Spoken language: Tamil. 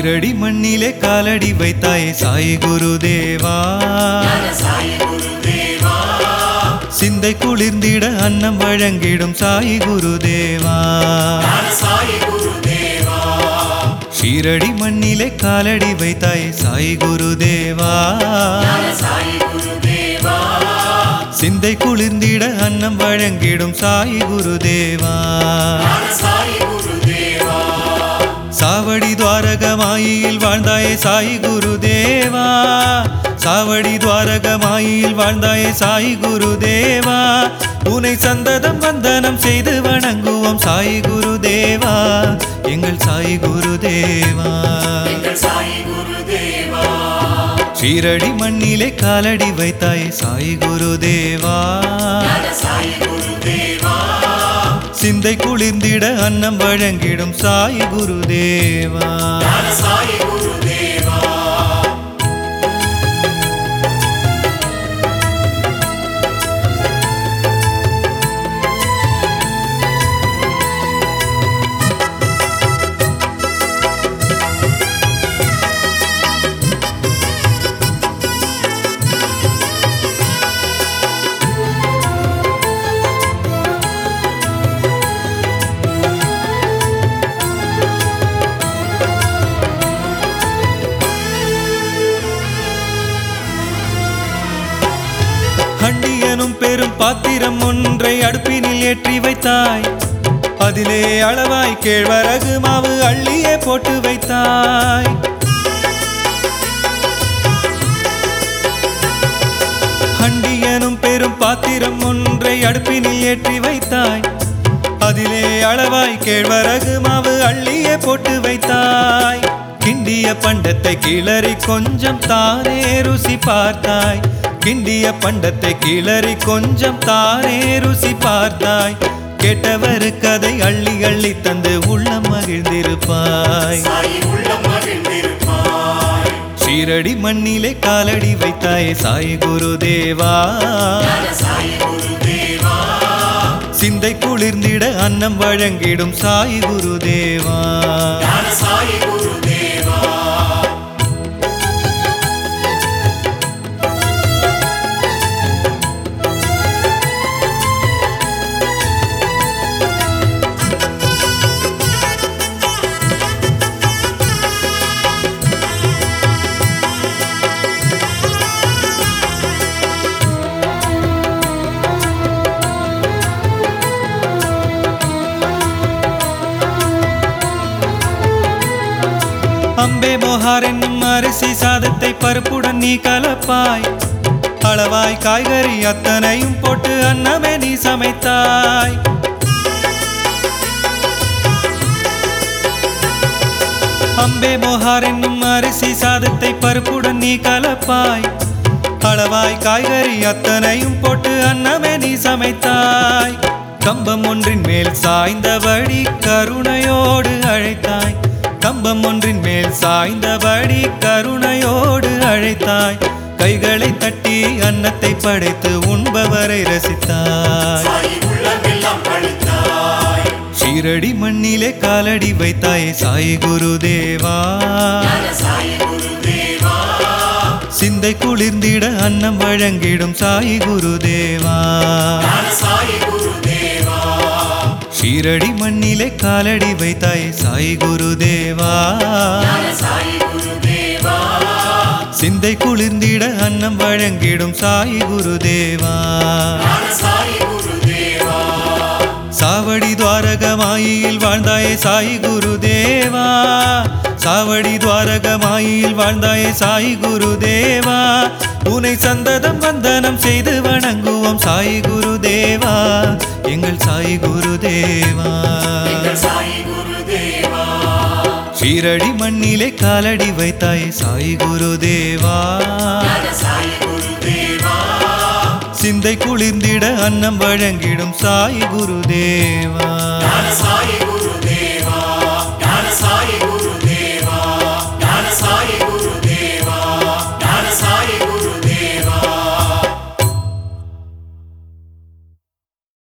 ஷீரடி மண்ணிலே காலடி வைத்தாயே சாய் குருதேவா சிந்தை குளிர்ந்திட அன்னம் வழங்கிடும் சாய் குருதேவா ஷீரடி மண்ணிலே காலடி வைத்தாயே சாய் குருதேவா சிந்தை குளிர்ந்திட அன்னம் வழங்கிடும் சாய் குருதேவா சாவடி துவாரகமாயில் வாழ்ந்தாயே சாய் குருதேவா சாவடி துவாரகமாயில் வாழ்ந்தாயே சாய் குருதேவா உனை சந்ததம் வந்தனம் செய்து வணங்குவோம் சாய் குருதேவா எங்கள் சாய் குருதேவா ஷீரடி மண்ணிலே காலடி வைத்தாயே சாய் குருதேவா சிந்தை குளிர்ந்திட அன்னம் வழங்கிடும் சாய் குருதேவா ஹண்டி எனும் பெரும் பாத்திரம் ஒன்றை அடுப்பினில் ஏற்றி வைத்தாய் அதிலே அளவாய் கேழ்வரகு மாவு அள்ளியே போட்டு வைத்தாய் ஹண்டி எனும் பெரும் பாத்திரம் ஒன்றை அடுப்பினில் ஏற்றி வைத்தாய் அதிலே அளவாய் கேழ்வரகு மாவு அள்ளியே போட்டு வைத்தாய் கிண்டிய பண்டத்தை கிளறி கொஞ்சம் தானே ருசி பார்த்தாய் கிண்டிய பண்டத்தை கிளறி கொஞ்சம் தானே ருசி பார்த்தாய் கேட்டவர் கதை அள்ளி அள்ளி தந்து உள்ளம் மகிழ்ந்திருப்பாய் ஷீரடி மண்ணிலே காலடி வைத்தாயே சாய் குருதேவா சிந்தை குளிர்ந்திட அன்னம் வழங்கிடும் சாய் குருதேவா அம்பே மோஹார் என்னும் அரிசி சாதத்தை பருப்புடன் நீ கலப்பாய் அளவாய் காய்கறி அத்தனையும் போட்டு அன்னமே நீ சமைத்தாய் அம்பே மோஹார் என்னும் அரிசி சாதத்தை பருப்புடன் நீ கலப்பாய் அளவாய் காய்கறி அத்தனையும் போட்டு அன்னமே நீ சமைத்தாய் கம்பம் ஒன்றின் மேல் சாய்ந்தபடி கருணையோடு அழைத்தாய் கம்பம் ஒன்றின் மேல் சாய்ந்தபடி கருணையோடு அழைத்தாய் கைகளை தட்டி அன்னத்தை படைத்து உண்பவரை ரசித்தாய் ஷீரடி மண்ணிலே காலடி வைத்தாயே சாய் குருதேவா சிந்தை குளிர்ந்திட அன்னம் வழங்கிடும் சாய் குருதேவா ஷீரடி மண்ணிலே காலடி வைத்தாயே சாய் குருதேவா சிந்தை குளிர்ந்திட அன்னம் வழங்கிடும் சாய் குருதேவா சாவடி துவாரகமாயில் வாழ்ந்தாயே சாய் குருதேவா சாவடி துவாரகமாயில் வாழ்ந்தாயே சாய் குருதேவா உனை சந்ததம் வந்தனம் செய்து வணங்குவோம் சாய் குருதேவா எங்கள் சாய் குருதேவா ஷீரடி மண்ணிலே காலடி வைத்தாயே சாய் குருதேவா சிந்தை குளிர்ந்திட அன்னம் வழங்கிடும் சாய் குருதேவா சாய் குரு